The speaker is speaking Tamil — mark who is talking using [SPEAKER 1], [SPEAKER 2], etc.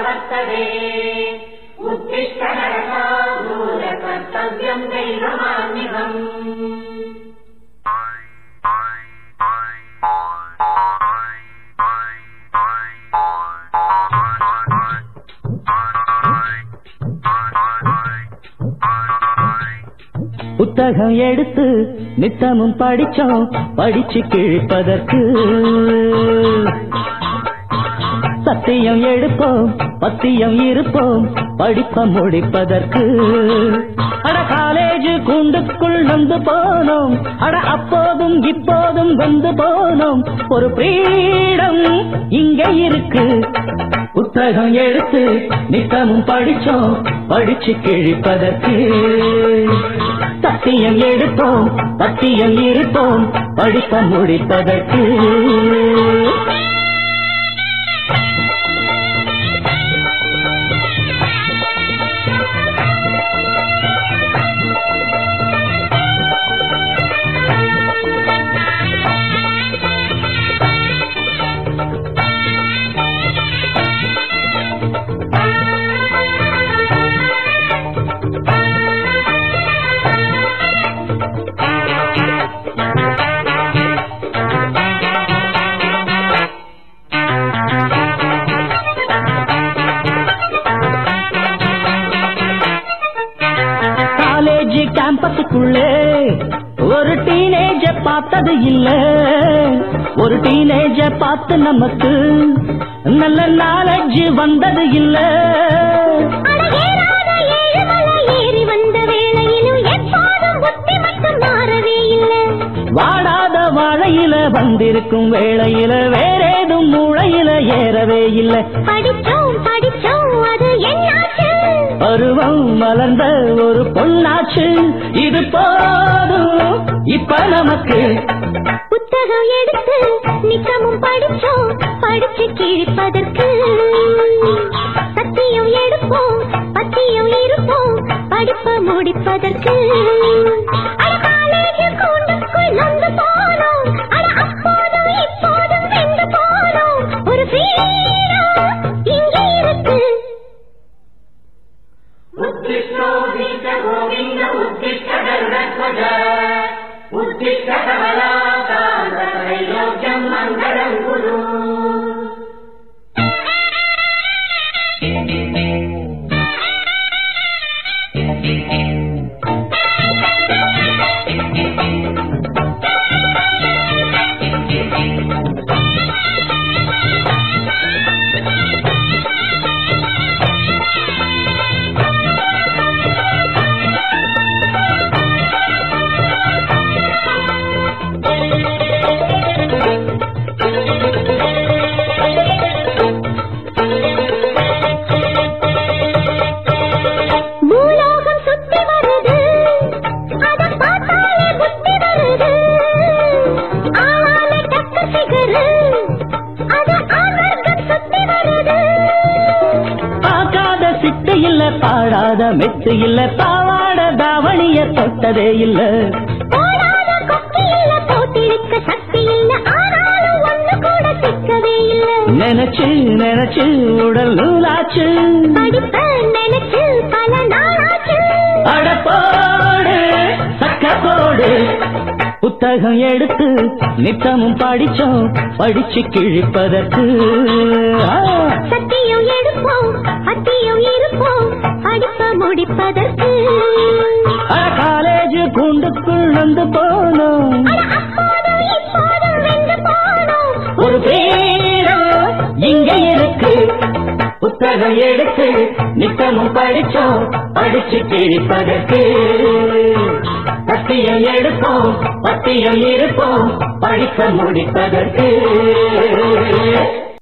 [SPEAKER 1] वर्तते उत्तिष्ठ नरकादूर कर्तव्यम् दैवमान्यहम्
[SPEAKER 2] புத்தகம் எடுத்து நித்தமும் படிச்சோம் படிச்சு கிழிப்பதற்கு சத்தியம் எடுப்போம் பத்தியம் இருப்போம் படிப்ப முடிப்பதற்கு அட காலேஜ் கூண்டுக்குள் வந்து போனோம் அட அப்போதும் இப்போதும் வந்து போனோம் ஒரு பிரீடம் இங்க இருக்கு புத்தகம் எடுத்து நித்தமும் படிச்சோம் படிச்சு கிழிப்பதற்கு சத்தியம் எடுப்போம் பத்தியம் இருப்போம் படிப்ப முடிப்பதற்கு காலேஜ் கேம்பஸுக்குள்ளே ஒரு டீனேஜ பார்த்தது இல்ல ஒரு டீனேஜ பார்த்து நமக்கு நல்ல நாலேஜ் வந்தது இல்ல
[SPEAKER 3] அழகேறாத ஏழுமலை ஏறி வந்த வேளையிலும் எப்போதும் புத்தி மட்டும் மாறவே இல்லை
[SPEAKER 2] வாடாத வாழையில வந்திருக்கும் வேளையில வேறேதும் மூளையில ஏறவே இல்ல
[SPEAKER 3] படிச்சோம் படிச்சோம் அது என்னாச்சு
[SPEAKER 2] பருவம் மலர்ந்த ஒரு பொன்னாச்சு இது போதும் இப்ப நமக்கு
[SPEAKER 3] புத்தகம் எடுத்து நித்தமும் படிச்சோம் படிச்சு கிழிப்பதற்கு சத்தியம் எடுப்போம் பத்தியம் இருப்போம் படிப்ப முடிப்பதற்கு அட காலேஜ் கூண்டுக்குள் நொந்து போனோம் அட அப்போதும் இப்போதும் வெந்து போனோம் ஒரு freedom இங்கே இருக்கு
[SPEAKER 1] उत्तिष्ठोदीत गोविन्द उत्तिष्ठ गरुडध्वज उत्तिष्ठ कमलाकान्तत्रैलोक्यम् मङ्गलम् कुरु
[SPEAKER 3] பூலோகம் சுத்தி வருது அத பார்த்தாலே புத்தி வருது ஆளான டக்க சிகரு அத ஆவர்க்கம் சுத்தி வருது
[SPEAKER 2] பார்க்காத சிட்டு இல்ல பாடாத மெத்து இல்ல பாவாட தாவணிய தொட்டதே இல்ல
[SPEAKER 3] போடாத கொக்கி இல்ல போட்டிருக்க சக்தி இல்ல ஆனாலும் ஒண்ணு கூட சிக்கவே இல்ல
[SPEAKER 2] நினைச்சு நினைச்சு உடல் நூலாச்சு
[SPEAKER 3] படிப்ப நினைச்சு பல நாளாச்சு
[SPEAKER 2] அடப்போடு சக்க போடு புத்தகம் எடுத்து நித்தமும் படிச்சோம் படிச்சு கிழிப்பதற்கு ஆ,
[SPEAKER 3] சத்தியம் எடுப்போம் அத்தியம் இருப்போம் படிப்ப முடிப்பதற்கு
[SPEAKER 2] அட காலேஜ் கூண்டுக்குள் வந்து போனோம்
[SPEAKER 3] அட அப்போதும் இப்போதும் வென்று போனோம்
[SPEAKER 2] ஒரு பேரம் இங்க இருக்கு புத்தகம் எடுத்து நித்தமும் படிச்சோம் படிச்சு கிழிப்பதற்கு பத்தியம் எடுப்போம் பத்தியம் இருப்போம் படிக்க முடிப்பதற்கு